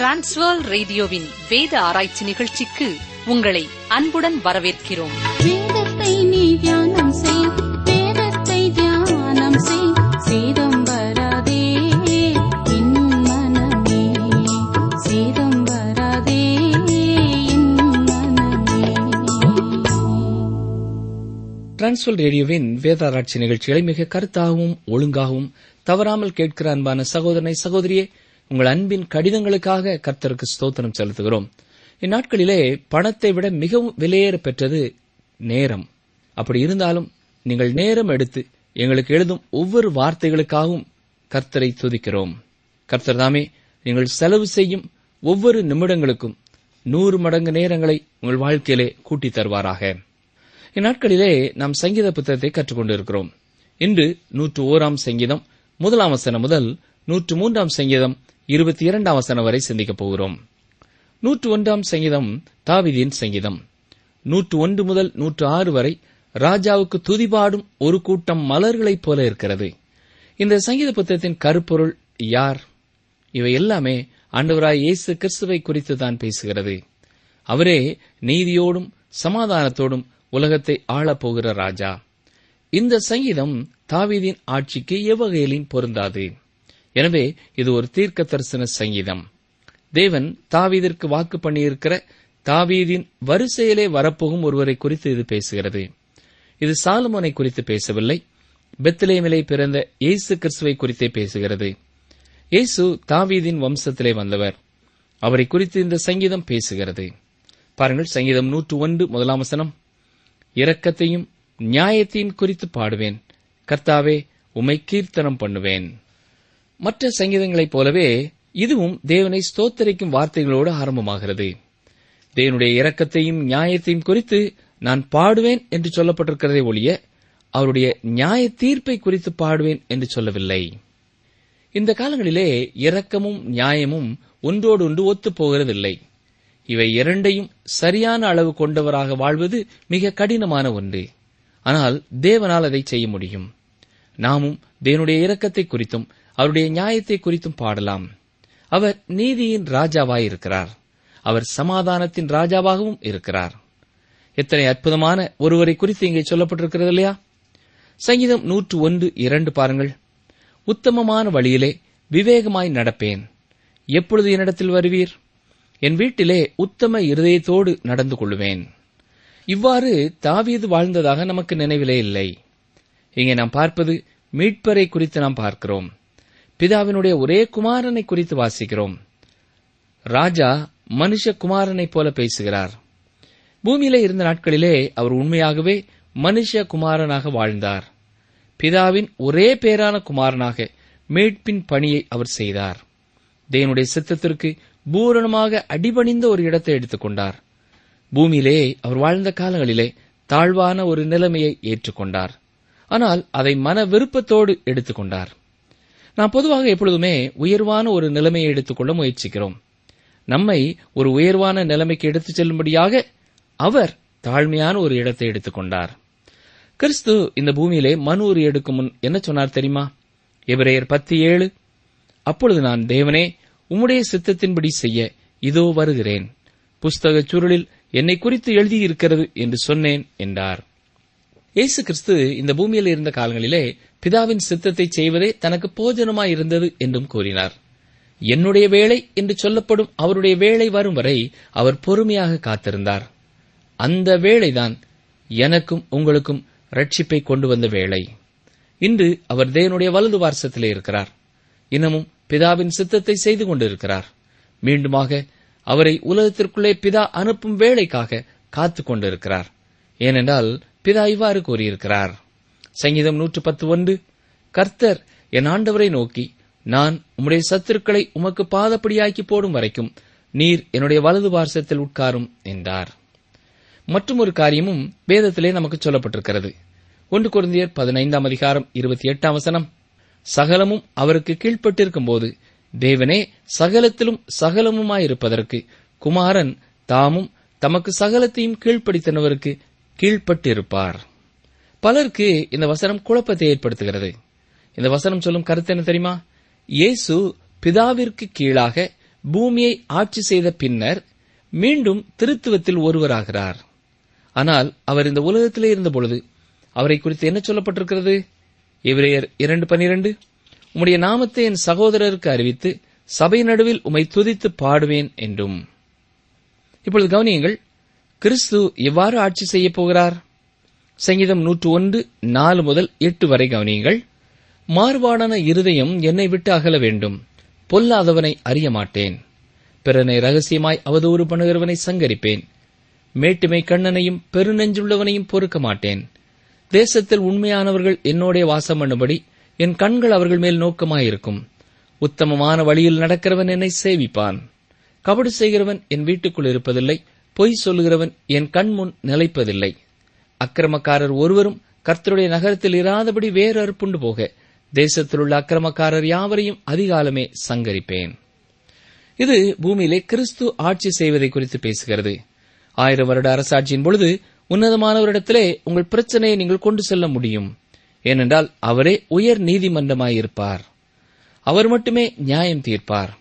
transfer ரேடியோவின் வேத ஆராய்ச்சி நிகழ்ச்சிக்கு உங்களை அன்புடன் வரவேற்கிறோம் வேதத்தை நீ தியானம் செய் வேதத்தை தியானம் செய் சேதம் வராதே என் மனமே சேதம் வராதே என் மனமே டிரான்ஸ்வல் ரேடியோவின் வேதாராய்ச்சி நிகழ்ச்சிகளை மிக கருத்தாகவும் ஒழுங்காகவும் தவறாமல் கேட்கிற அன்பான சகோதரனை சகோதரியே உங்கள் அன்பின் கடிதங்களுக்காக கர்த்தருக்கு ஸ்தோத்திரம் செலுத்துகிறோம் இந்நாட்களிலே பணத்தை விட மிகவும் விலையேற பெற்றது நேரம் அப்படி இருந்தாலும் நீங்கள் நேரம் எடுத்து எங்களுக்கு எழுதும் ஒவ்வொரு வார்த்தைகளுக்காகவும் கர்த்தரை துதிக்கிறோம் கர்த்தர் தாமே நீங்கள் செலவு செய்யும் ஒவ்வொரு நிமிடங்களுக்கும் நூறு மடங்கு நேரங்களை உங்கள் வாழ்க்கையிலே கூட்டித் தருவாராக இந்நாட்களிலே நாம் சங்கீத புத்தகத்தை கற்றுக்கொண்டிருக்கிறோம் இன்று நூற்று ஓராம் சங்கீதம் முதலாம் வசனம் முதல் நூற்று மூன்றாம் சங்கீதம் இருபத்தி இரண்டாம் வசனம் வரை சிந்திக்கப் போகிறோம் நூற்று ஒன்றாம் சங்கீதம் தாவிதின் சங்கீதம் நூற்று ஒன்று முதல் நூற்று ஆறு வரை ராஜாவுக்கு துதிபாடும் ஒரு கூட்டம் மலர்களைப் போல இருக்கிறது இந்த சங்கீத புத்தகத்தின் கருப்பொருள் யார் இவை எல்லாமே ஆண்டவராய் இயேசு கிறிஸ்துவை குறித்து தான் பேசுகிறது அவரே நீதியோடும் சமாதானத்தோடும் உலகத்தை ஆளப்போகிற ராஜா இந்த சங்கீதம் தாவீதின் ஆட்சிக்கு எவ்வகையிலும் பொருந்தாது எனவே இது ஒரு தீர்க்க தரிசன சங்கீதம் தேவன் தாவீதிற்கு வாக்கு பண்ணியிருக்கிற தாவீதின் வரிசையிலே வரப்போகும் ஒருவரை குறித்து இது பேசுகிறது இது சாலமோனை குறித்து பேசவில்லை பெத்லேமிலே பிறந்த இயேசு கிறிஸ்துவை குறித்தே பேசுகிறது இயேசு தாவீதின் வம்சத்திலே வந்தவர் அவரை குறித்து இந்த சங்கீதம் பேசுகிறது பாருங்கள் சங்கீதம் நூற்று ஒன்று முதலாம் வசனம் இரக்கத்தையும் நியாயத்தையும் குறித்து பாடுவேன் கர்த்தாவே உமை கீர்த்தனம் பண்ணுவேன் மற்ற சங்கீதங்களைப் போலவே இதுவும் தேவனை ஸ்தோத்தரிக்கும் வார்த்தைகளோடு ஆரம்பமாகிறது தேவனுடைய இரக்கத்தையும் நியாயத்தையும் குறித்து நான் பாடுவேன் என்று சொல்லப்பட்டிருக்கிறதை ஒழிய அவருடைய நியாய தீர்ப்பை குறித்து பாடுவேன் என்று சொல்லவில்லை இந்த காலங்களிலே இரக்கமும் நியாயமும் ஒன்றோடு ஒன்று ஒத்துப் போகிறதில்லை இவை இரண்டையும் சரியான அளவு கொண்டவராக வாழ்வது மிக கடினமான ஒன்று ஆனால் தேவனால் அதை செய்ய முடியும் நாமும் தேவனுடைய இரக்கத்தை குறித்தும் அவருடைய நியாயத்தை குறித்தும் பாடலாம் அவர் நீதியின் ராஜாவாயிருக்கிறார் அவர் சமாதானத்தின் ராஜாவாகவும் இருக்கிறார் எத்தனை அற்புதமான ஒருவரை குறித்து இங்கே சொல்லப்பட்டிருக்கிறது இல்லையா சங்கீதம் நூற்று ஒன்று இரண்டு பாருங்கள் உத்தமமான வழியிலே விவேகமாய் நடப்பேன் எப்பொழுது என்னிடத்தில் வருவீர் என் வீட்டிலே உத்தம இருதயத்தோடு நடந்து கொள்வேன் இவ்வாறு தாவீது வாழ்ந்ததாக நமக்கு நினைவிலே இல்லை இங்கே நாம் பார்ப்பது மீட்பரை குறித்து நாம் பார்க்கிறோம் பிதாவினுடைய ஒரே குமாரனை குறித்து வாசிக்கிறோம் ராஜா மனுஷ குமாரனைப் போல பேசுகிறார் பூமியிலே இருந்த நாட்களிலே அவர் உண்மையாகவே மனுஷ குமாரனாக வாழ்ந்தார் பிதாவின் ஒரே பேரான குமாரனாக மீட்பின் பணியை அவர் செய்தார் தேவனுடைய சித்தத்திற்கு பூரணமாக அடிபணிந்த ஒரு இடத்தை எடுத்துக்கொண்டார் பூமியிலே அவர் வாழ்ந்த காலங்களிலே தாழ்வான ஒரு நிலைமையை ஏற்றுக்கொண்டார் ஆனால் அதை மன விருப்பத்தோடு எடுத்துக்கொண்டார் நாம் பொதுவாக எப்பொழுதுமே உயர்வான ஒரு நிலைமையை எடுத்துக்கொள்ள முயற்சிக்கிறோம் நம்மை ஒரு உயர்வான நிலைமைக்கு எடுத்துச் செல்லும்படியாக அவர் தாழ்மையான ஒரு இடத்தை எடுத்துக்கொண்டார் கிறிஸ்து இந்த பூமியிலே மனு ஒரு எடுக்கும் முன் என்ன சொன்னார் தெரியுமா எபிரேயர் பத்து ஏழு அப்பொழுது நான் தேவனே உம்முடைய சித்தத்தின்படி செய்ய இதோ வருகிறேன் புஸ்தகச் சுருளில் என்னை குறித்து எழுதியிருக்கிறது என்று சொன்னேன் என்றார் இயேசு கிறிஸ்து இந்த பூமியில் இருந்த காலங்களிலே பிதாவின் சித்தத்தை செய்வதே தனக்கு போஜனமாய் இருந்தது என்றும் கூறினார் என்னுடைய வேலை என்று சொல்லப்படும் அவருடைய வேலை வரும் வரை அவர் பொறுமையாக காத்திருந்தார் அந்த வேளைதான் எனக்கும் உங்களுக்கும் ரட்சிப்பை கொண்டு வந்த வேளை இன்று அவர் தேவனுடைய வலது வாரசத்திலே இருக்கிறார் இன்னமும் பிதாவின் சித்தத்தை செய்து கொண்டிருக்கிறார் மீண்டுமாக அவரை உலகத்திற்குள்ளே பிதா அனுப்பும் வேலைக்காக காத்துக் கொண்டிருக்கிறார் ஏனென்றால் பிதா இவ்வாறு கூறியிருக்கிறார் சங்கீதம் நூற்று பத்து ஒன்று கர்த்தர் என் ஆண்டவரை நோக்கி நான் உம்முடைய சத்துருக்களை உமக்கு பாதப்படியாக்கி போடும் வரைக்கும் நீர் என்னுடைய வலது வாரசத்தில் உட்காரும் என்றார் மற்றும் ஒரு காரியமும் வேதத்திலே நமக்கு சொல்லப்பட்டிருக்கிறது ஒன்று குருந்தியர் பதினைந்தாம் அதிகாரம் இருபத்தி எட்டாம் வசனம் சகலமும் அவருக்கு கீழ்ப்பட்டிருக்கும் போது தேவனே சகலத்திலும் சகலமுமாயிருப்பதற்கு குமாரன் தாமும் தமக்கு சகலத்தையும் கீழ்ப்படுத்தினவருக்கு கீழ்ப்பட்டிருப்பார் பலருக்கு இந்த வசனம் குழப்பத்தை ஏற்படுத்துகிறது இந்த வசனம் சொல்லும் கருத்து என்ன தெரியுமா இயேசு பிதாவிற்கு கீழாக பூமியை ஆட்சி செய்த பின்னர் மீண்டும் திருத்துவத்தில் ஒருவராகிறார் ஆனால் அவர் இந்த உலகத்திலே இருந்தபொழுது அவரை குறித்து என்ன சொல்லப்பட்டிருக்கிறது எபிரேயர் இரண்டு பனிரெண்டு உம்முடைய நாமத்தை என் சகோதரருக்கு அறிவித்து சபை நடுவில் உமை துதித்து பாடுவேன் என்றும் இப்பொழுது கவனியுங்கள் கிறிஸ்து எவ்வாறு ஆட்சி செய்யப் போகிறார் சங்கீதம் நூற்று ஒன்று நாலு முதல் எட்டு வரை கவனியுங்கள் மாறுபாடான இருதயம் என்னை விட்டு அகல வேண்டும் பொல்லாதவனை அறிய மாட்டேன் பிறனை ரகசியமாய் அவதூறு பண்ணுகிறவனை சங்கரிப்பேன் மேட்டுமை கண்ணனையும் பெருநெஞ்சுள்ளவனையும் பொறுக்க மாட்டேன் தேசத்தில் உண்மையானவர்கள் என்னோடே வாசம் பண்ணும்படி என் கண்கள் அவர்கள் மேல் நோக்கமாயிருக்கும் உத்தமமான வழியில் நடக்கிறவன் என்னை சேவிப்பான் கபடு செய்கிறவன் என் வீட்டுக்குள் இருப்பதில்லை பொய் சொல்லுகிறவன் என் கண் முன் நிலைப்பதில்லை அக்கிரமக்காரர் ஒருவரும் கர்த்தருடைய நகரத்தில் இராதபடி வேறு அறுப்புண்டு போக தேசத்திலுள்ள அக்கிரமக்காரர் யாவரையும் அதிகாலமே சங்கரிப்பேன் இது பூமியிலே கிறிஸ்து ஆட்சி செய்வதை குறித்து பேசுகிறது ஆயிரம் வருட அரசாட்சியின் பொழுது உன்னதமானவரிடத்திலே உங்கள் பிரச்சனையை நீங்கள் கொண்டு செல்ல முடியும் ஏனென்றால் அவரே உயர் நீதிமன்றமாயிருப்பார் அவர் மட்டுமே நியாயம் தீர்ப்பார்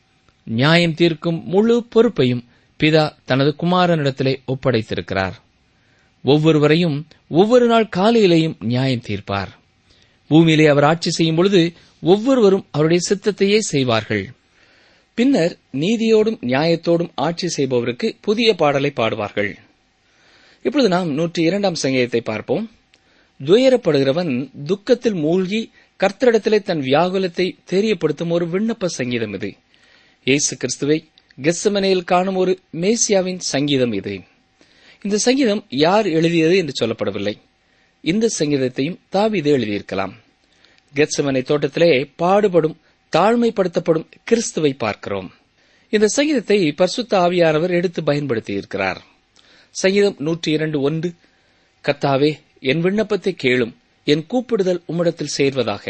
நியாயம் தீர்க்கும் முழு பொறுப்பையும் பிதா தனது குமாரனிடத்திலே ஒப்படைத்திருக்கிறார் ஒவ்வொருவரையும் ஒவ்வொரு நாள் காலையிலேயும் நியாயம் தீர்ப்பார் பூமியிலே அவர் ஆட்சி செய்யும் பொழுது ஒவ்வொருவரும் அவருடைய சித்தத்தையே செய்வார்கள் பின்னர் நீதியோடும் நியாயத்தோடும் ஆட்சி செய்பவருக்கு புதிய பாடலை பாடுவார்கள் இப்பொழுது நாம் நூற்றி இரண்டாம் சங்கீதத்தை பார்ப்போம் துயரப்படுகிறவன் துக்கத்தில் மூழ்கி கர்த்தரிடத்திலே தன் வியாகுலத்தை தெரியப்படுத்தும் ஒரு விண்ணப்ப சங்கீதம் இது இயேசு கிறிஸ்துவை கெஸ்ஸமனையில் காணும் ஒரு மேசியாவின் சங்கீதம் இது இந்த சங்கீதம் யார் எழுதியது என்று சொல்லப்படவில்லை இந்த சங்கீதத்தையும் தாவீது எழுதியிருக்கலாம் கெத்சமனை தோட்டத்திலே பாடுபடும் தாழ்மைப்படுத்தப்படும் கிறிஸ்துவை பார்க்கிறோம் இந்த சங்கீதத்தை பரிசுத்த ஆவியானவர் எடுத்து பயன்படுத்தியிருக்கிறார் சங்கீதம் நூற்றி இரண்டு ஒன்று கத்தாவே என் விண்ணப்பத்தை கேளும் என் கூப்பிடுதல் உம்மிடத்தில் சேர்வதாக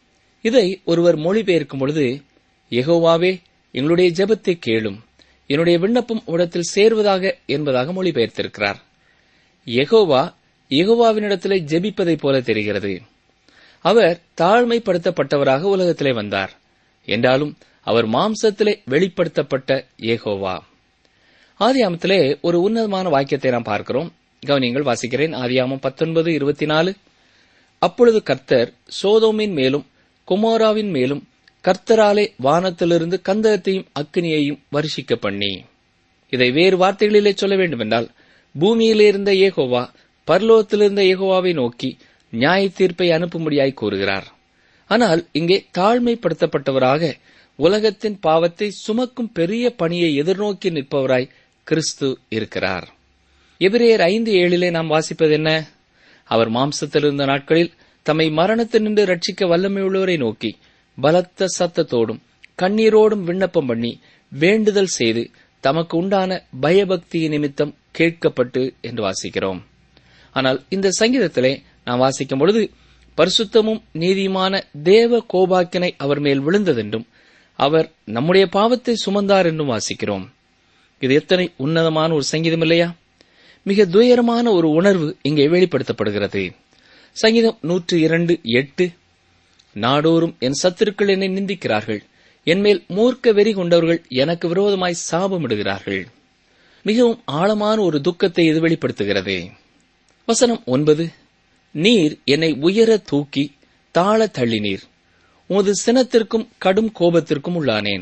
இதை ஒருவர் மொழிபெயர்க்கும் பொழுது யெகோவாவே எங்களுடைய ஜெபத்தை கேளும் என்னுடைய விண்ணப்பம் உடத்தில் சேர்வதாக என்பதாக மொழிபெயர்த்திருக்கிறார் யெகோவா யெகோவாவினிடத்திலே ஜெபிப்பதைப் போல தெரிகிறது அவர் தாழ்மைப்படுத்தப்பட்டவராக உலகத்திலே வந்தார் என்றாலும் அவர் மாம்சத்திலே வெளிப்படுத்தப்பட்ட ஏகோவா ஆதியாமத்திலே ஒரு உன்னதமான வாக்கியத்தை நாம் பார்க்கிறோம் கவனியங்கள் வாசிக்கிறேன் ஆதியாமம் பத்தொன்பது இருபத்தி நாலு அப்பொழுது கர்த்தர் சோதோமின் மேலும் குமோராவின் மேலும் கர்த்தராலே வானத்திலிருந்து கந்தகத்தையும் அக்கினியையும் வருஷிக்க பண்ணி இதை வேறு வார்த்தைகளிலே சொல்ல வேண்டுமென்றால் பூமியிலே இருந்த ஏகோவா பரலோகத்திலிருந்த ஏகோவாவை நோக்கி நியாய தீர்ப்பை அனுப்பும்படியாய் கூறுகிறார் ஆனால் இங்கே தாழ்மைப்படுத்தப்பட்டவராக உலகத்தின் பாவத்தை சுமக்கும் பெரிய பணியை எதிர்நோக்கி நிற்பவராய் கிறிஸ்து இருக்கிறார் எபிரேயர் ஐந்து ஏழிலே நாம் வாசிப்பது என்ன அவர் மாம்சத்தில் இருந்த நாட்களில் தம்மை மரணத்தினின்று ரட்சிக்க வல்லமையுள்ளவரை நோக்கி பலத்த சத்தத்தோடும் கண்ணீரோடும் விண்ணப்பம் பண்ணி வேண்டுதல் செய்து தமக்கு உண்டான பயபக்தி நிமித்தம் கேட்கப்பட்டு என்று வாசிக்கிறோம் ஆனால் இந்த சங்கீதத்திலே நாம் வாசிக்கும் பொழுது பரிசுத்தமும் நீதியுமான தேவ கோபாக்கினை அவர் மேல் விழுந்ததென்றும் அவர் நம்முடைய பாவத்தை சுமந்தார் என்றும் வாசிக்கிறோம் இது எத்தனை உன்னதமான ஒரு சங்கீதம் இல்லையா மிக துயரமான ஒரு உணர்வு இங்கே வெளிப்படுத்தப்படுகிறது சங்கீதம் நூற்று இரண்டு எட்டு நாடோறும் என் சத்துருக்கள் என்னை நிந்திக்கிறார்கள் என்மேல் மூர்க்க வெறி கொண்டவர்கள் எனக்கு விரோதமாய் சாபமிடுகிறார்கள் மிகவும் ஆழமான ஒரு துக்கத்தை இது வெளிப்படுத்துகிறது வசனம் ஒன்பது நீர் என்னை உயர தூக்கி தாழ தள்ளினீர் உமது சினத்திற்கும் கடும் கோபத்திற்கும் உள்ளானேன்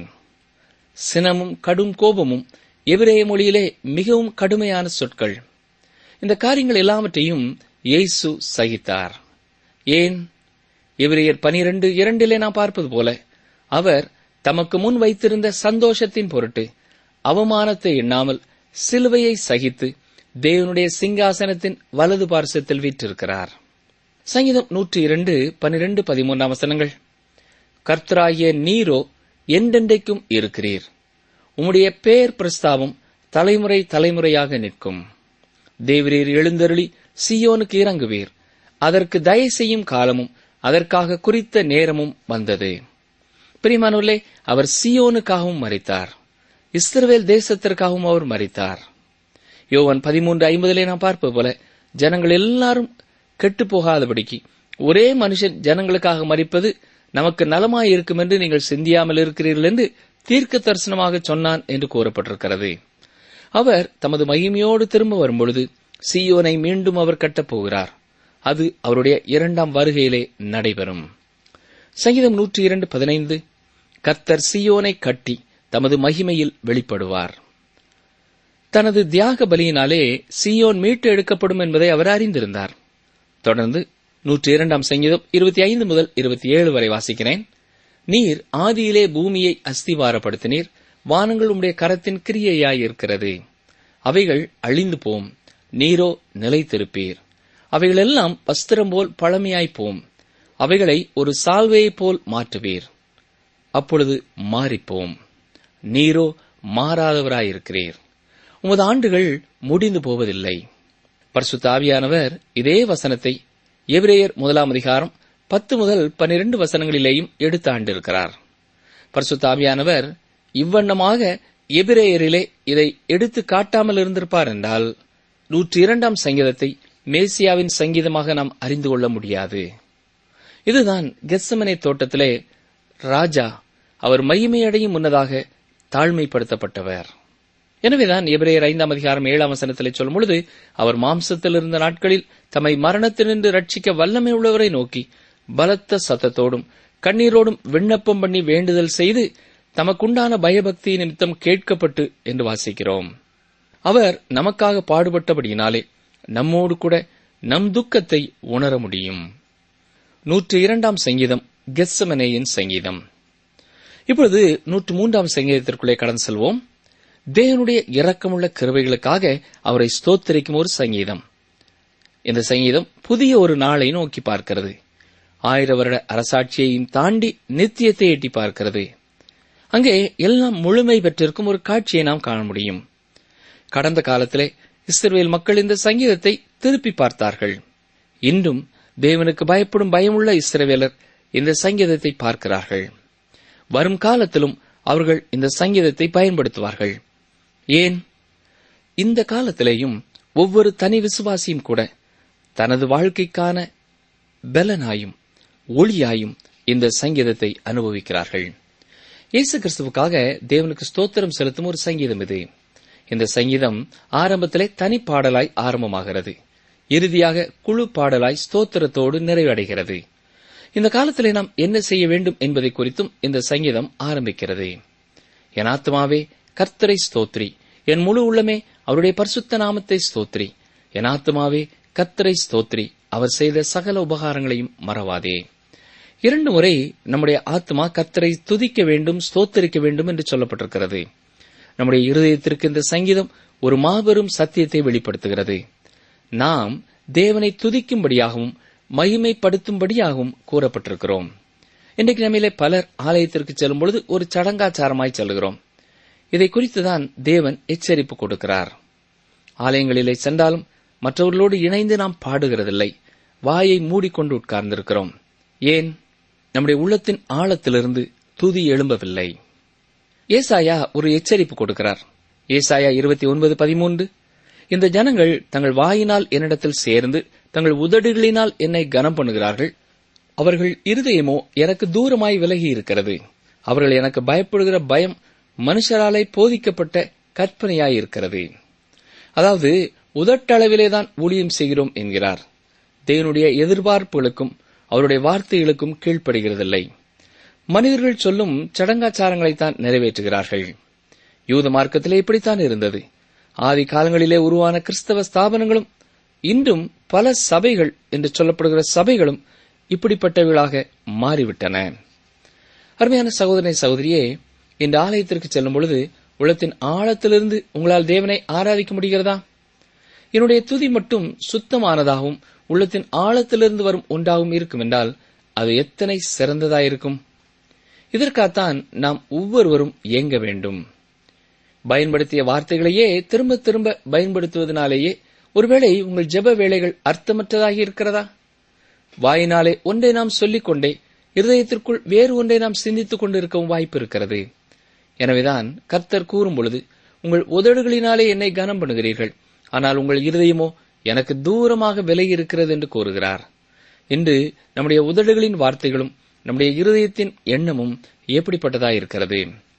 சினமும் கடும் கோபமும் எபிரேய மொழியிலே மிகவும் கடுமையான சொற்கள் இந்த காரியங்கள் எல்லாவற்றையும் இயேசு சகித்தார் ஏன் எபிரேயர் பனிரெண்டு இரண்டிலே நாம் பார்ப்பது போல அவர் தமக்கு முன் வைத்திருந்த சந்தோஷத்தின் பொருட்டு அவமானத்தை எண்ணாமல் சிலுவையை சகித்து தேவனுடைய சிங்காசனத்தின் வலது பார்சத்தில் வீற்றிருக்கிறார் சங்கீதம் நூற்றி இரண்டு பனிரெண்டு பதிமூன்றாம் வசனங்கள் கர்த்தராகிய நீரோ என்றென்றைக்கும் இருக்கிறீர் உம்முடைய பேர் பிரஸ்தாபம் தலைமுறை தலைமுறையாக நிற்கும் தேவரீர் எழுந்தருளி சியோனுக்கு இறங்குவீர் அதற்கு தயை செய்யும் காலமும் அதற்காக குறித்த நேரமும் வந்தது பிரிமானுள்ளே அவர் சியோனுக்காகவும் மறித்தார் இஸ்ரவேல் தேசத்திற்காகவும் அவர் மறித்தார் யோவன் பதிமூன்று ஐம்பதிலே நாம் பார்ப்பது போல ஜனங்கள் எல்லாரும் கெட்டு போகாதபடிக்கு ஒரே மனுஷன் ஜனங்களுக்காக மறிப்பது நமக்கு நலமாயிருக்கும் என்று நீங்கள் சிந்தியாமல் இருக்கிறீர்கள் என்று தீர்க்க தரிசனமாக சொன்னான் என்று கூறப்பட்டிருக்கிறது அவர் தமது மகிமையோடு திரும்ப வரும்பொழுது சீயோனை மீண்டும் அவர் கட்டப் போகிறார் அது அவருடைய இரண்டாம் வருகையிலே நடைபெறும் சங்கீதம் நூற்றி இரண்டு பதினைந்து கர்த்தர் சீயோனை கட்டி தமது மகிமையில் வெளிப்படுவார் தனது தியாக பலியினாலே சீயோன் மீட்டு எடுக்கப்படும் என்பதை அவர் அறிந்திருந்தார் தொடர்ந்து நூற்றி இரண்டாம் சங்கீதம் இருபத்தி ஐந்து முதல் இருபத்தி ஏழு வரை வாசிக்கிறேன் நீர் ஆதியிலே பூமியை அஸ்திவாரப்படுத்தினீர் வானங்கள் உம்முடைய கரத்தின் கிரியையாயிருக்கிறது அவைகள் அழிந்து போம் நீரோ நிலைத்திருப்பீர் அவைகளெல்லாம் வஸ்திரம் போல் பழமையாய்ப் போம் அவைகளை ஒரு சால்வையைப் போல் மாற்றுவீர் அப்பொழுது மாறிப்போம் நீரோ மாறாதவராயிருக்கிறீர் உமது ஆண்டுகள் முடிந்து போவதில்லை பரிசுத்த ஆவியானவர் இதே வசனத்தை எபிரேயர் முதலாம் அதிகாரம் பத்து முதல் பன்னிரண்டு வசனங்களிலேயும் எடுத்து ஆண்டிருக்கிறார் பரிசுத்த ஆவியானவர் இவ்வண்ணமாக எபிரேயரிலே இதை எடுத்து காட்டாமல் இருந்திருப்பார் என்றால் நூற்றி இரண்டாம் சங்கீதத்தை மேசியாவின் சங்கீதமாக நாம் அறிந்து கொள்ள முடியாது இதுதான் கெஸ்ஸமனே தோட்டத்திலே ராஜா அவர் மகிமையடையும் முன்னதாக தாழ்மைப்படுத்தப்பட்டவர் எனவேதான் எபிரேயர் ஐந்தாம் அதிகாரம் ஏழாம் வசனத்திலே சொல்லும் பொழுது அவர் மாம்சத்தில் இருந்த நாட்களில் தம்மை மரணத்தினின்று ரட்சிக்க வல்லமை உள்ளவரை நோக்கி பலத்த சத்தத்தோடும் கண்ணீரோடும் விண்ணப்பம் பண்ணி வேண்டுதல் செய்து தமக்குண்டான பயபக்தி நிமித்தம் கேட்கப்பட்டு என்று வாசிக்கிறோம் அவர் நமக்காக பாடுபட்டபடியினாலே நம்மோடு கூட நம் துக்கத்தை உணர முடியும் நூற்று இரண்டாம் சங்கீதம் கெஸ்ஸமனேயின் சங்கீதம் இப்பொழுது நூற்று மூன்றாம் சங்கீதத்திற்குள்ளே கடந்து செல்வோம் தேவனுடைய இரக்கமுள்ள கிருபைகளுக்காக அவரை ஸ்தோத்தரிக்கும் ஒரு சங்கீதம் இந்த சங்கீதம் புதிய ஒரு நாளை நோக்கி பார்க்கிறது ஆயிர வருட அரசாட்சியையும் தாண்டி நித்தியத்தை எட்டி பார்க்கிறது அங்கே எல்லாம் முழுமை பெற்றிருக்கும் ஒரு காட்சியை நாம் காண முடியும் கடந்த காலத்திலே இஸ்ரேல் மக்கள் இந்த சங்கீதத்தை திருப்பி பார்த்தார்கள் இன்றும் தேவனுக்கு பயப்படும் பயமுள்ள இஸ்ரவேலர் இந்த சங்கீதத்தை பார்க்கிறார்கள் வரும் காலத்திலும் அவர்கள் இந்த சங்கீதத்தை பயன்படுத்துவார்கள் ஏன் இந்த காலத்திலேயும் ஒவ்வொரு தனி விசுவாசியும் கூட தனது வாழ்க்கைக்கான பலனாயும் ஒளியாயும் இந்த சங்கீதத்தை அனுபவிக்கிறார்கள் இயேசு கிறிஸ்துவுக்காக தேவனுக்கு ஸ்தோத்திரம் செலுத்தும் ஒரு சங்கீதம் இது இந்த சங்கீதம் ஆரம்பத்திலே தனி பாடலாய் ஆரம்பமாகிறது இறுதியாக குழு பாடலாய் ஸ்தோத்திரத்தோடு நிறைவடைகிறது இந்த காலத்திலே நாம் என்ன செய்ய வேண்டும் என்பதை குறித்தும் இந்த சங்கீதம் ஆரம்பிக்கிறது என் ஆத்மாவே கர்த்தரை ஸ்தோத்ரி என் முழு உள்ளமே அவருடைய பரிசுத்த நாமத்தை ஸ்தோத்ரி என் ஆத்மாவே கர்த்தரை ஸ்தோத்ரி அவர் செய்த சகல உபகாரங்களையும் மறவாதே இரண்டு முறை நம்முடைய ஆத்மா கர்த்தரை துதிக்க வேண்டும் ஸ்தோத்தரிக்க வேண்டும் என்று சொல்லப்பட்டிருக்கிறது நம்முடைய இருதயத்திற்கு இந்த சங்கீதம் ஒரு மாபெரும் சத்தியத்தை வெளிப்படுத்துகிறது நாம் தேவனை துதிக்கும்படியாகவும் மகிமைப்படுத்தும்படியாகவும் கூறப்பட்டிருக்கிறோம் இன்றைக்கு நம்மிலே பலர் ஆலயத்திற்கு செல்லும் பொழுது ஒரு சடங்காச்சாரமாய் செல்கிறோம் இதை குறித்துதான் தேவன் எச்சரிப்பு கொடுக்கிறார் ஆலயங்களிலே சென்றாலும் மற்றவர்களோடு இணைந்து நாம் பாடுகிறதில்லை வாயை மூடிக்கொண்டு உட்கார்ந்திருக்கிறோம் ஏன் நம்முடைய உள்ளத்தின் ஆழத்திலிருந்து துதி எழும்பவில்லை ஏசாயா ஒரு எச்சரிப்பு கொடுக்கிறார் ஏசாயா இருபத்தி ஒன்பது பதிமூன்று இந்த ஜனங்கள் தங்கள் வாயினால் என்னிடத்தில் சேர்ந்து தங்கள் உதடுகளினால் என்னை கனம் பண்ணுகிறார்கள் அவர்கள் இருதயமோ எனக்கு தூரமாய் விலகி இருக்கிறது அவர்கள் எனக்கு பயப்படுகிற பயம் மனுஷராலே போதிக்கப்பட்ட கற்பனையாயிருக்கிறது அதாவது உதட்டளவிலேதான் ஊழியம் செய்கிறோம் என்கிறார் தேவனுடைய எதிர்பார்ப்புகளுக்கும் அவருடைய வார்த்தைகளுக்கும் கீழ்ப்படுகிறதில்லை மனிதர்கள் சொல்லும் சடங்காச்சாரங்களைத்தான் நிறைவேற்றுகிறார்கள் யூத மார்க்கத்திலே இப்படித்தான் இருந்தது ஆதி காலங்களிலே உருவான கிறிஸ்தவ ஸ்தாபனங்களும் இன்றும் பல சபைகள் என்று சொல்லப்படுகிற சபைகளும் இப்படிப்பட்டவர்களாக மாறிவிட்டன அருமையான சகோதரனை சகோதரியே இந்த ஆலயத்திற்கு செல்லும் பொழுது உள்ளத்தின் ஆழத்திலிருந்து உங்களால் தேவனை ஆராதிக்க முடிகிறதா என்னுடைய துதி மட்டும் சுத்தமானதாகவும் உள்ளத்தின் ஆழத்திலிருந்து வரும் ஒன்றாகவும் இருக்கும் என்றால் அது எத்தனை சிறந்ததாயிருக்கும் இதற்காகத்தான் நாம் ஒவ்வொருவரும் இயங்க வேண்டும் பயன்படுத்திய வார்த்தைகளையே திரும்ப திரும்ப பயன்படுத்துவதனாலேயே ஒருவேளை உங்கள் ஜெப வேலைகள் அர்த்தமற்றதாகி இருக்கிறதா வாயினாலே ஒன்றை நாம் சொல்லிக் கொண்டே இருதயத்திற்குள் வேறு ஒன்றை நாம் சிந்தித்துக் கொண்டிருக்கவும் வாய்ப்பு இருக்கிறது எனவேதான் கர்த்தர் கூறும் பொழுது உங்கள் உதடுகளினாலே என்னை கனம் பண்ணுகிறீர்கள் ஆனால் உங்கள் இருதயமோ எனக்கு தூரமாக விலகி இருக்கிறது என்று கூறுகிறார் இன்று நம்முடைய உதடுகளின் வார்த்தைகளும் நம்முடைய இருதயத்தின் எண்ணமும் எப்படிப்பட்டதாயிருக்கிறது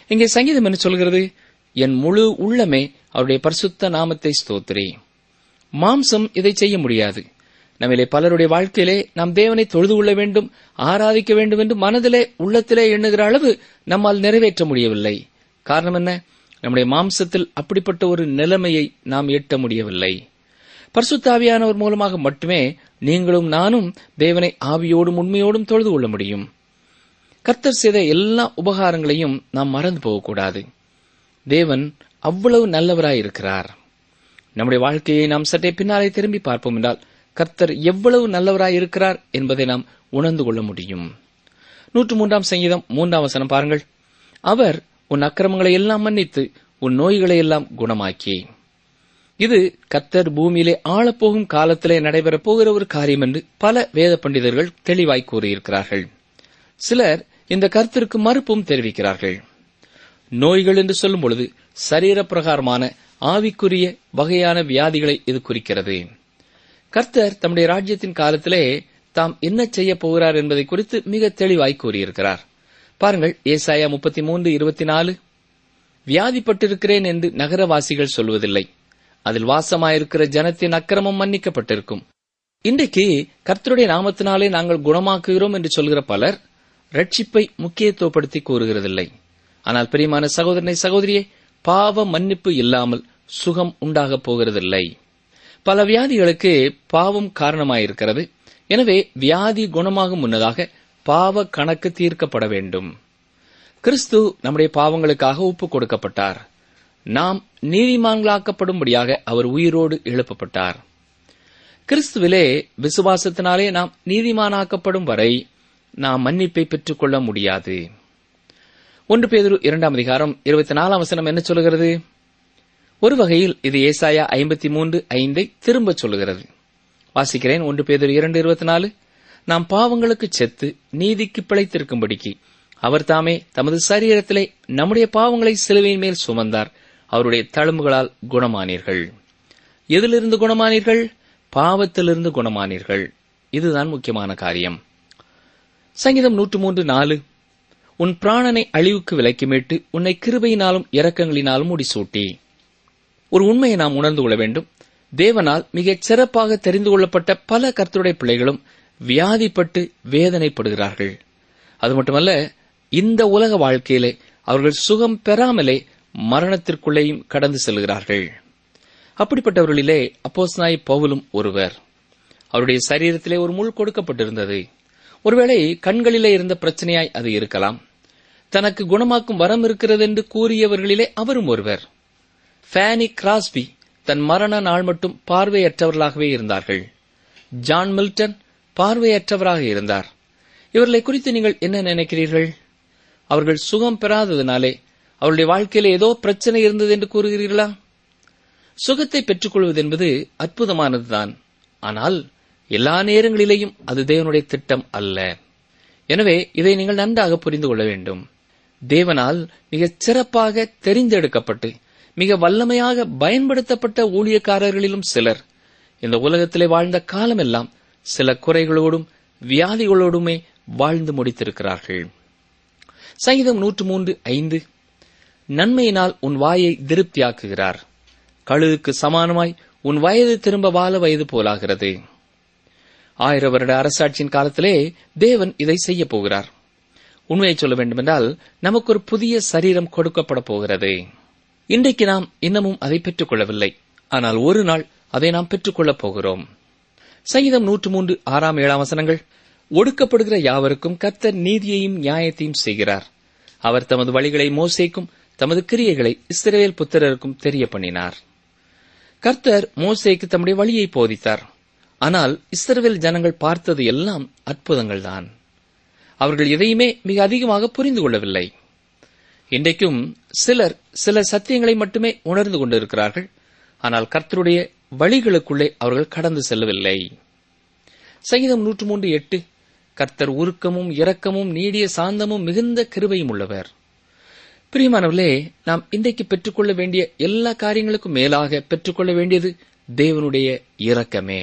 இங்கே சங்கீதம் என்ன சொல்கிறது என் முழு உள்ளமே அவருடைய பரிசுத்த நாமத்தை ஸ்தோத்திரி மாம்சம் இதை செய்ய முடியாது நம்மிலே பலருடைய வாழ்க்கையிலே நாம் தேவனை தொழுது கொள்ள வேண்டும் ஆராதிக்க வேண்டும் என்று மனதிலே உள்ளத்திலே எண்ணுகிற அளவு நம்மால் நிறைவேற்ற முடியவில்லை காரணம் என்ன நம்முடைய மாம்சத்தில் அப்படிப்பட்ட ஒரு நிலைமையை நாம் எட்ட முடியவில்லை பரிசுத்தாவியானவர் மூலமாக மட்டுமே நீங்களும் நானும் தேவனை ஆவியோடும் உண்மையோடும் தொழுது கொள்ள முடியும் கர்த்தர் செய்த எல்லா உபகாரங்களையும் நாம் மறந்து போகக்கூடாது தேவன் அவ்வளவு நல்லவராயிருக்கிறார் நம்முடைய வாழ்க்கையை நாம் சற்றே பின்னாலே திரும்பி பார்ப்போம் என்றால் கர்த்தர் எவ்வளவு நல்லவராயிருக்கிறார் என்பதை நாம் உணர்ந்து கொள்ள முடியும் நூற்று மூன்றாம் சங்கீதம் மூன்றாம் வசனம் பாருங்கள் அவர் உன் அக்கிரமங்களை எல்லாம் மன்னித்து உன் நோய்களை எல்லாம் குணமாக்கி இது கர்த்தர் பூமியிலே ஆளப்போகும் காலத்திலே நடைபெறப் போகிற ஒரு காரியம் என்று பல வேத பண்டிதர்கள் தெளிவாய் கூறியிருக்கிறார்கள் சிலர் இந்த கருத்திற்கு மறுப்பும் தெரிவிக்கிறார்கள் நோய்கள் என்று சொல்லும் பொழுது சரீர பிரகாரமான ஆவிக்குரிய வகையான வியாதிகளை இது குறிக்கிறது கர்த்தர் தம்முடைய ராஜ்யத்தின் காலத்திலே தாம் என்ன செய்ய போகிறார் என்பதை குறித்து மிக தெளிவாய் கூறியிருக்கிறார் பாருங்கள் ஏசாயா முப்பத்தி மூன்று இருபத்தி நாலு வியாதிப்பட்டிருக்கிறேன் என்று நகரவாசிகள் சொல்வதில்லை அதில் வாசமாயிருக்கிற ஜனத்தின் அக்கிரமம் மன்னிக்கப்பட்டிருக்கும் இன்றைக்கு கர்த்தருடைய நாமத்தினாலே நாங்கள் குணமாக்குகிறோம் என்று சொல்கிற பலர் ரட்சிப்பை முக்கியத்துவப்படுத்தி கூறுகிறதில்லை ஆனால் பிரியமான சகோதரனை சகோதரியே பாவ மன்னிப்பு இல்லாமல் சுகம் உண்டாகப் போகிறதில்லை பல வியாதிகளுக்கு பாவம் காரணமாயிருக்கிறது எனவே வியாதி குணமாகும் முன்னதாக பாவ கணக்கு தீர்க்கப்பட வேண்டும் கிறிஸ்து நம்முடைய பாவங்களுக்காக ஒப்புக் கொடுக்கப்பட்டார் நாம் நீதிமான்களாக்கப்படும்படியாக அவர் உயிரோடு எழுப்பப்பட்டார் கிறிஸ்துவிலே விசுவாசத்தினாலே நாம் நீதிமானாக்கப்படும் வரை நாம் மன்னிப்பை பெற்றுக்கொள்ள முடியாது ஒன்று பேதுரு இரண்டாம் அதிகாரம் இருபத்தி நாலாம் வசனம் என்ன சொல்கிறது ஒரு வகையில் இது ஏசாயா ஐம்பத்தி மூன்று ஐந்தை திரும்ப சொல்லுகிறது வாசிக்கிறேன் ஒன்று பேதுரு இரண்டு இருபத்தி நாலு நாம் பாவங்களுக்கு செத்து நீதிக்கு பிழைத்திருக்கும்படிக்கு அவர் தாமே தமது சரீரத்திலே நம்முடைய பாவங்களை சிலுவையின் மேல் சுமந்தார் அவருடைய தழும்புகளால் குணமானீர்கள் எதிலிருந்து குணமானீர்கள் பாவத்திலிருந்து குணமானீர்கள் இதுதான் முக்கியமான காரியம் சங்கீதம் நூற்று மூன்று நாலு உன் பிராணனை அழிவுக்கு விலக்கி மீட்டு உன்னை கிருபையினாலும் இரக்கங்களினாலும் முடிசூட்டி ஒரு உண்மையை நாம் உணர்ந்து கொள்ள வேண்டும் தேவனால் மிகச் சிறப்பாக தெரிந்து கொள்ளப்பட்ட பல கர்த்தருடைய பிள்ளைகளும் வியாதிப்பட்டு வேதனைப்படுகிறார்கள் அது மட்டுமல்ல இந்த உலக வாழ்க்கையிலே அவர்கள் சுகம் பெறாமலே மரணத்திற்குள்ளேயும் கடந்து செல்கிறார்கள் அப்படிப்பட்டவர்களிலே அப்போஸ்நாய் பவுலும் ஒருவர் அவருடைய சரீரத்திலே ஒரு முள் கொடுக்கப்பட்டிருந்தது ஒருவேளை கண்களிலே இருந்த பிரச்சனையாய் அது இருக்கலாம் தனக்கு குணமாக்கும் வரம் இருக்கிறது என்று கூறியவர்களிலே அவரும் ஒருவர் ஃபேனி கிராஸ்பி தன் மரண நாள் மட்டும் பார்வையற்றவர்களாகவே இருந்தார்கள் ஜான் மில்டன் பார்வையற்றவராக இருந்தார் இவர்களை குறித்து நீங்கள் என்ன நினைக்கிறீர்கள் அவர்கள் சுகம் பெறாததினாலே அவருடைய வாழ்க்கையில ஏதோ பிரச்சனை இருந்தது என்று கூறுகிறீர்களா சுகத்தை பெற்றுக்கொள்வது என்பது அற்புதமானதுதான் ஆனால் எல்லா நேரங்களிலேயும் அது தேவனுடைய திட்டம் அல்ல எனவே இதை நீங்கள் நன்றாக புரிந்து கொள்ள வேண்டும் தேவனால் மிகச் சிறப்பாக தெரிந்தெடுக்கப்பட்டு மிக வல்லமையாக பயன்படுத்தப்பட்ட ஊழியக்காரர்களிலும் சிலர் இந்த உலகத்திலே வாழ்ந்த காலமெல்லாம் சில குறைகளோடும் வியாதிகளோடுமே வாழ்ந்து முடித்திருக்கிறார்கள் சங்கீதம் நூற்று மூன்று ஐந்து நன்மையினால் உன் வாயை திருப்தியாக்குகிறார் கழுதுக்கு சமானமாய் உன் வயது திரும்ப வாழ வயது போலாகிறது ஆயிரம் வருட அரசாட்சியின் காலத்திலே தேவன் இதை செய்ய போகிறார் உண்மையை சொல்ல வேண்டுமென்றால் நமக்கு ஒரு புதிய சரீரம் கொடுக்கப்பட போகிறது இன்றைக்கு நாம் இன்னமும் அதை பெற்றுக் கொள்ளவில்லை ஆனால் ஒரு நாள் அதை நாம் பெற்றுக்கொள்ளப் போகிறோம் சங்கீதம் நூற்று மூன்று ஆறாம் ஏழாம் வசனங்கள் ஒடுக்கப்படுகிற யாவருக்கும் கர்த்தர் நீதியையும் நியாயத்தையும் செய்கிறார் அவர் தமது வழிகளை மோசேக்கும் தமது கிரியைகளை இஸ்ரவேல் புத்திரருக்கும் தெரிய பண்ணினார் கர்த்தர் மோசேக்கு தம்முடைய வழியை போதித்தார் ஆனால் இஸ்ரவேல் ஜனங்கள் பார்த்தது எல்லாம் அற்புதங்கள்தான் அவர்கள் எதையுமே மிக அதிகமாக புரிந்து கொள்ளவில்லை இன்றைக்கும் சிலர் சில சத்தியங்களை மட்டுமே உணர்ந்து கொண்டிருக்கிறார்கள் ஆனால் கர்த்தருடைய வழிகளுக்குள்ளே அவர்கள் கடந்து செல்லவில்லை சங்கீதம் நூற்று மூன்று எட்டு கர்த்தர் உருக்கமும் இரக்கமும் நீடிய சாந்தமும் மிகுந்த கிருபையும் உள்ளவர் பிரியமானவர்களே நாம் இன்றைக்கு பெற்றுக்கொள்ள வேண்டிய எல்லா காரியங்களுக்கும் மேலாக பெற்றுக்கொள்ள வேண்டியது தேவனுடைய இரக்கமே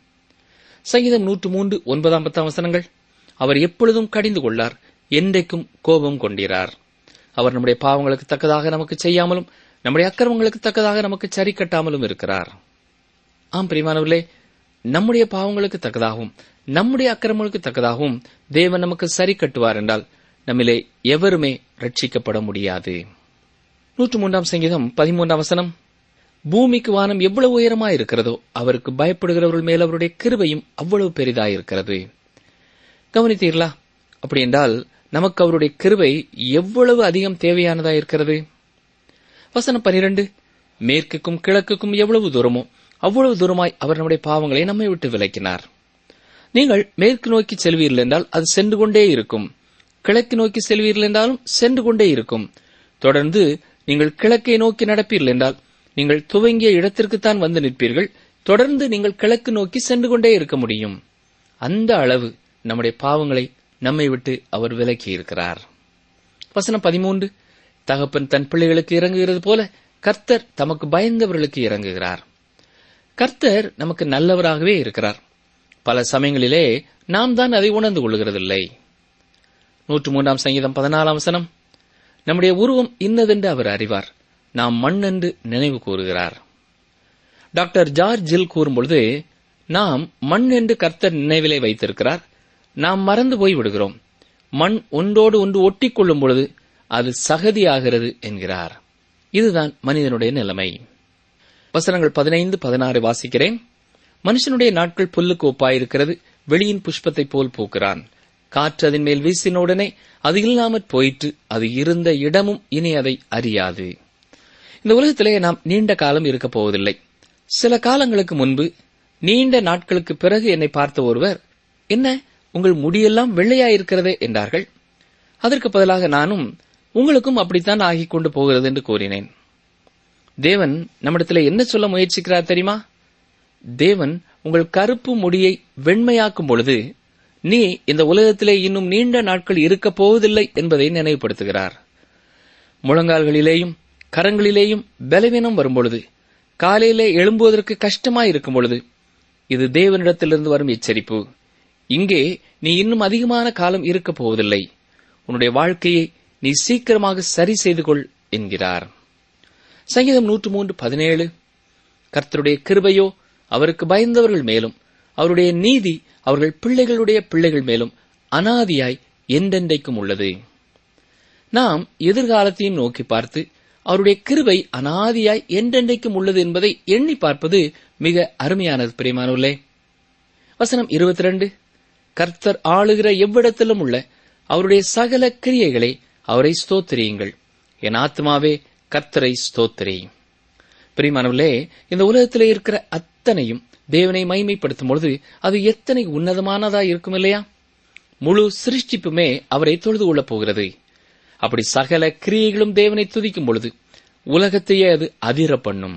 சங்கீதம் நூற்று மூன்று ஒன்பதாம் பத்தாம் வசனங்கள் அவர் எப்பொழுதும் கடிந்து கொள்ளார் என்றைக்கும் கோபம் கொண்டிரார் அவர் நம்முடைய பாவங்களுக்கு தக்கதாக நமக்கு செய்யாமலும் நம்முடைய அக்கிரமங்களுக்கு தக்கதாக நமக்கு சரி கட்டாமலும் இருக்கிறார் ஆம் பிரிமானவர்களே நம்முடைய பாவங்களுக்கு தக்கதாகவும் நம்முடைய அக்கிரமங்களுக்கு தக்கதாகவும் தேவன் நமக்கு சரி கட்டுவார் என்றால் நம்மிலே எவருமே ரட்சிக்கப்பட முடியாது நூற்று மூன்றாம் சங்கீதம் பதிமூன்றாம் வசனம் பூமிக்கு வானம் எவ்வளவு உயரமாய் இருக்கிறதோ அவருக்கு பயப்படுகிறவர்கள் மேல் அவருடைய கிருபையும் அவ்வளவு பெரிதாயிருக்கிறது கவனித்தீர்களா அப்படி என்றால் நமக்கு அவருடைய கிருபை எவ்வளவு அதிகம் தேவையானதா இருக்கிறது வசனம் பனிரெண்டு மேற்குக்கும் கிழக்குக்கும் எவ்வளவு தூரமோ அவ்வளவு தூரமாய் அவர் நம்முடைய பாவங்களை நம்மை விட்டு விலக்கினார் நீங்கள் மேற்கு நோக்கி செல்வீர்கள் என்றால் அது சென்று கொண்டே இருக்கும் கிழக்கு நோக்கி செல்வீர்கள் என்றாலும் சென்று கொண்டே இருக்கும் தொடர்ந்து நீங்கள் கிழக்கை நோக்கி நடப்பீர்கள் என்றால் நீங்கள் துவங்கிய இடத்திற்குத்தான் வந்து நிற்பீர்கள் தொடர்ந்து நீங்கள் கிழக்கு நோக்கி சென்று கொண்டே இருக்க முடியும் அந்த அளவு நம்முடைய பாவங்களை நம்மை விட்டு அவர் விலக்கி இருக்கிறார் வசனம் பதிமூன்று தகப்பன் தன் பிள்ளைகளுக்கு இறங்குகிறது போல கர்த்தர் தமக்கு பயந்தவர்களுக்கு இறங்குகிறார் கர்த்தர் நமக்கு நல்லவராகவே இருக்கிறார் பல சமயங்களிலே நாம் தான் அதை உணர்ந்து கொள்கிறதில்லை நூற்று மூன்றாம் சங்கீதம் பதினாலாம் வசனம் நம்முடைய உருவம் இன்னதென்று அவர் அறிவார் நாம் மண் என்று நினைவு கூறுகிறார் டாக்டர் ஜார்ஜ் ஜில் கூறும்பொழுது நாம் மண் என்று கர்த்தர் நினைவிலே வைத்திருக்கிறார் நாம் மறந்து போய் விடுகிறோம் மண் ஒன்றோடு ஒன்று ஒட்டிக் கொள்ளும் பொழுது அது சகதியாகிறது என்கிறார் இதுதான் மனிதனுடைய நிலைமை வசனங்கள் பதினைந்து பதினாறு வாசிக்கிறேன் மனுஷனுடைய நாட்கள் புல்லுக்கு ஒப்பாயிருக்கிறது வெளியின் புஷ்பத்தைப் போல் பூக்கிறான் காற்று அதன் மேல் வீசினவுடனே அது இல்லாமற் போயிற்று அது இருந்த இடமும் இனி அதை அறியாது இந்த உலகத்திலே நாம் நீண்ட காலம் இருக்கப் போவதில்லை சில காலங்களுக்கு முன்பு நீண்ட நாட்களுக்கு பிறகு என்னை பார்த்த ஒருவர் என்ன உங்கள் முடியெல்லாம் வெள்ளையாயிருக்கிறதே என்றார்கள் அதற்கு பதிலாக நானும் உங்களுக்கும் அப்படித்தான் ஆகிக் கொண்டு போகிறது என்று கூறினேன் தேவன் நம்மிடத்தில் என்ன சொல்ல முயற்சிக்கிறார் தெரியுமா தேவன் உங்கள் கருப்பு முடியை வெண்மையாக்கும் பொழுது நீ இந்த உலகத்திலே இன்னும் நீண்ட நாட்கள் இருக்கப் போவதில்லை என்பதை நினைவுபடுத்துகிறார் முழங்கால்களிலேயும் கரங்களிலேயும் பலவீனம் வரும்பொழுது காலையிலே எழும்புவதற்கு கஷ்டமாய் இருக்கும் பொழுது இது தேவனிடத்திலிருந்து வரும் எச்சரிப்பு இங்கே நீ இன்னும் அதிகமான காலம் இருக்கப் போவதில்லை உன்னுடைய வாழ்க்கையை நீ சீக்கிரமாக சரி செய்து கொள் என்கிறார் சங்கீதம் நூற்று மூன்று பதினேழு கர்த்தருடைய கிருபையோ அவருக்கு பயந்தவர்கள் மேலும் அவருடைய நீதி அவர்கள் பிள்ளைகளுடைய பிள்ளைகள் மேலும் அனாதியாய் என்றென்றைக்கும் உள்ளது நாம் எதிர்காலத்தையும் நோக்கி பார்த்து அவருடைய கிருபை அனாதியாய் என்றென்றைக்கும் உள்ளது என்பதை எண்ணி பார்ப்பது மிக அருமையானது பிரியமானவர்களே வசனம் இருபத்தி ரெண்டு கர்த்தர் ஆளுகிற எவ்விடத்திலும் உள்ள அவருடைய சகல கிரியைகளை அவரை ஸ்தோத்திரியுங்கள் என் ஆத்மாவே கர்த்தரை ஸ்தோத்திரி பிரியமானவர்களே இந்த உலகத்திலே இருக்கிற அத்தனையும் தேவனை மைமைப்படுத்தும் பொழுது அது எத்தனை உன்னதமானதா இருக்கும் இல்லையா முழு சிருஷ்டிப்புமே அவரை தொழுது கொள்ளப் போகிறது அப்படி சகல கிரியைகளும் தேவனை துதிக்கும் பொழுது உலகத்தையே அது அதிர பண்ணும்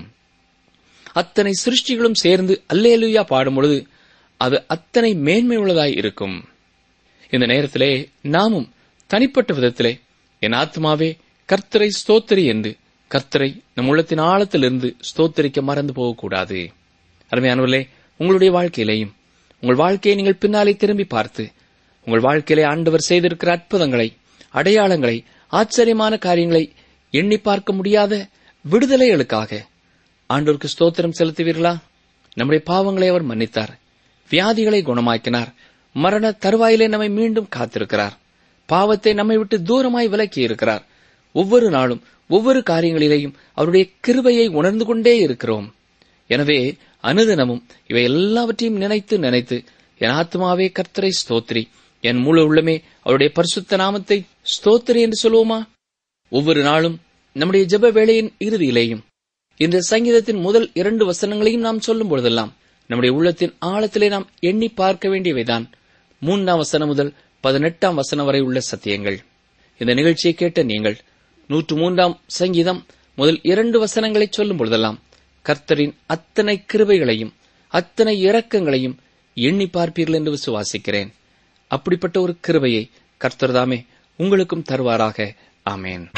அத்தனை சிருஷ்டிகளும் சேர்ந்து அல்லேலுயா பாடும் பொழுது அது அத்தனை மேன்மை உள்ளதாய் இருக்கும் இந்த நேரத்திலே நாமும் தனிப்பட்ட விதத்திலே என் ஆத்மாவே கர்த்தரை ஸ்தோத்திரி என்று கர்த்தரை நம் உள்ளத்தின் ஆழத்திலிருந்து ஸ்தோத்தரிக்க மறந்து போகக்கூடாது அருமையானவர்களே உங்களுடைய வாழ்க்கையிலேயும் உங்கள் வாழ்க்கையை நீங்கள் பின்னாலே திரும்பி பார்த்து உங்கள் வாழ்க்கையிலே ஆண்டவர் செய்திருக்கிற அற்புதங்களை அடையாளங்களை ஆச்சரியமான காரியங்களை எண்ணி பார்க்க முடியாத விடுதலைகளுக்காக ஆண்டோருக்கு ஸ்தோத்திரம் செலுத்துவீர்களா நம்முடைய பாவங்களை அவர் மன்னித்தார் வியாதிகளை குணமாக்கினார் மரண தருவாயிலே நம்மை மீண்டும் காத்திருக்கிறார் பாவத்தை நம்மை விட்டு தூரமாய் விலக்கி இருக்கிறார் ஒவ்வொரு நாளும் ஒவ்வொரு காரியங்களிலேயும் அவருடைய கிருபையை உணர்ந்து கொண்டே இருக்கிறோம் எனவே அனுதினமும் இவை எல்லாவற்றையும் நினைத்து நினைத்து என் ஆத்மாவே கர்த்தரை ஸ்தோத்திரி என் முழு உள்ளமே அவருடைய பரிசுத்த நாமத்தை ஸ்தோத்திரி என்று சொல்லுவோமா ஒவ்வொரு நாளும் நம்முடைய ஜெப வேளையின் இறுதியிலேயும் இந்த சங்கீதத்தின் முதல் இரண்டு வசனங்களையும் நாம் சொல்லும் பொழுதெல்லாம் நம்முடைய உள்ளத்தின் ஆழத்திலே நாம் எண்ணி பார்க்க வேண்டியவைதான் மூன்றாம் வசனம் முதல் பதினெட்டாம் வசனம் வரை உள்ள சத்தியங்கள் இந்த நிகழ்ச்சியை கேட்ட நீங்கள் நூற்று மூன்றாம் சங்கீதம் முதல் இரண்டு வசனங்களை சொல்லும் பொழுதெல்லாம் கர்த்தரின் அத்தனை கிருபைகளையும் அத்தனை இரக்கங்களையும் எண்ணி பார்ப்பீர்கள் என்று விசுவாசிக்கிறேன் அப்படிப்பட்ட ஒரு கிருபையை கர்த்தர் தாமே உங்களுக்கும் தருவாராக ஆமேன்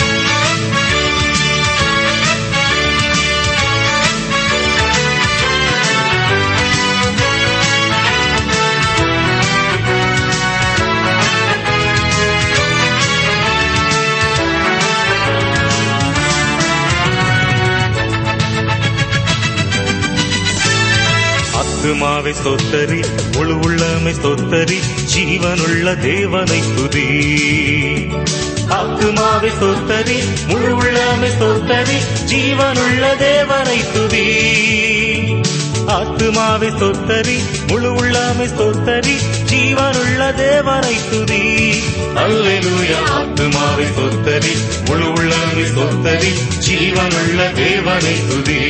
ஆத்துமாவை ஸ்தோத்தரி முழு உள்ளமை ஸ்தோத்தரி ஜீவனுள்ள தேவனை துதி ஆத்துமாவை ஸ்தோத்தரி முழு உள்ளமை ஸ்தோத்தரி ஜீவனுள்ள தேவனை துதி ஆத்துமாவை ஸ்தோத்தரி முழு உள்ளமை ஸ்தோத்தரி ஜீவனுள்ள தேவனை துதி அல்லேலூயா ஆத்துமாவை ஸ்தோத்தரி முழு உள்ளமை ஸ்தோத்தரி ஜீவனுள்ள தேவனை துதி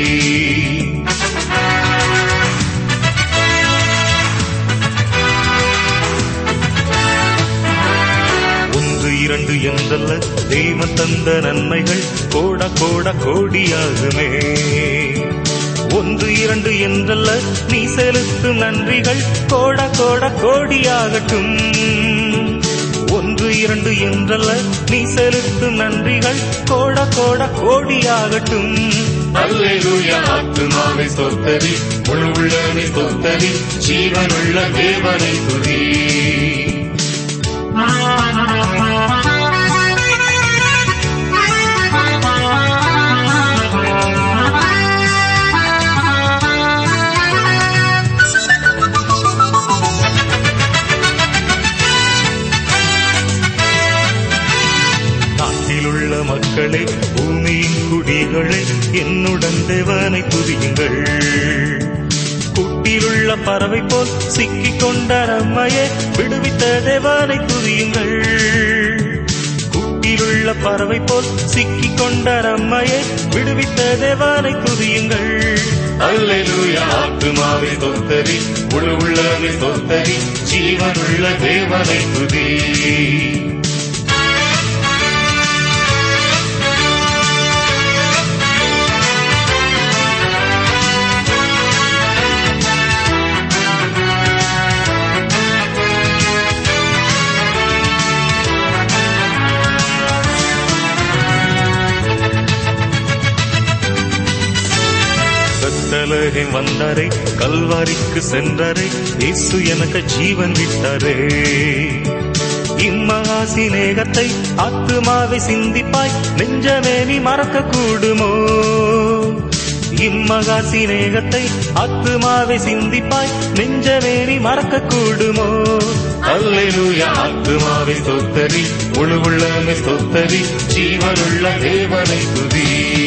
ஒன்று இரண்டு என்றல்ல தெய்வம் தந்த நன்மைகள் கோட கோட கோடியாகுமே ஒன்று இரண்டு என்றல்ல நீ செலுத்தும் நன்றிகள் கோட கோட கோடியாகட்டும் ஒன்று இரண்டு என்றல்ல நீ செலுத்தும் நன்றிகள் கோட கோட கோடியாகட்டும் அல்லேலூயா ஆத்துமாவை சொத்தரி முழு உள்ளனை சொத்தரி ஜீவனுள்ள தேவனை துதி நாட்டிலுள்ள மக்களே பூமியின் குடிகளே என்னுடன் தேவனை துதியுங்கள் கூட்டிலுள்ள பறவை போல் சிக்கிக் கொண்ட நம்மையே விடுவித்த தேவனை துதியுங்கள் கூட்டிலுள்ள பறவை போல் சிக்கிக் கொண்ட நம்மையே விடுவித்த தேவனை துதியுங்கள் அல்லேலூயா ஆத்துமாவை தொத்தரி முழு உள்ளவை தொத்தரி ஜீவனுள்ள தேவனை துதி கத்தலகை வந்தாரே கல்வாரிக்கு சென்றாரே இயேசு எனக்கு ஜீவன் விட்டாரே இம்மகா சிநேகத்தை ஆத்துமாவை சிந்திப்பாய் நெஞ்சமே நீ மறக்க கூடுமோ இம்மகா சிநேகத்தை ஆத்துமாவை சிந்திப்பாய் நெஞ்சமே நீ மறக்க கூடுமோ அல்லேலூயா ஆத்துமாவை சொத்தரி முழு உள்ளமை சொத்தரி ஜீவனுள்ள தேவனை துதி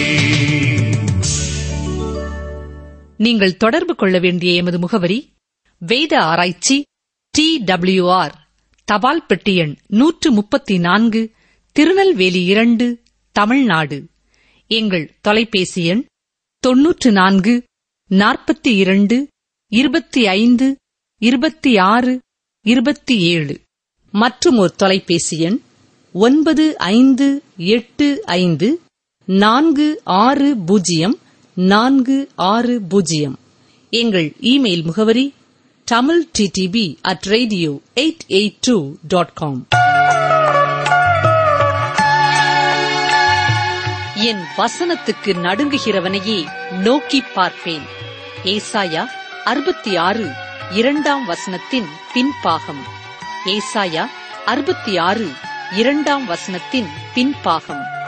நீங்கள் தொடர்பு கொள்ள வேண்டிய எமது முகவரி வேத ஆராய்ச்சி டி டபிள்யூஆர் தபால் பெட்டி எண் நூற்று முப்பத்தி நான்கு திருநெல்வேலி இரண்டு தமிழ்நாடு எங்கள் தொலைபேசி எண் தொன்னூற்று நான்கு நாற்பத்தி இரண்டு இருபத்தி ஐந்து இருபத்தி ஆறு இருபத்தி ஏழு மற்றும் ஒரு தொலைபேசி எண் ஒன்பது ஐந்து எட்டு ஐந்து நான்கு ஆறு பூஜ்ஜியம் நான்கு ஆறு பூஜ்ஜியம் எங்கள் இமெயில் முகவரி Tamil DTP at radio eight eight two dot com என் வசனத்துக்கு நடுங்குகிறவனையே நோக்கி பார்ப்பேன் ஏசாயா அறுபத்தி ஆறு இரண்டாம் வசனத்தின் பின்பாகம் ஏசாயா அறுபத்தி ஆறு இரண்டாம் வசனத்தின் பின்பாகம்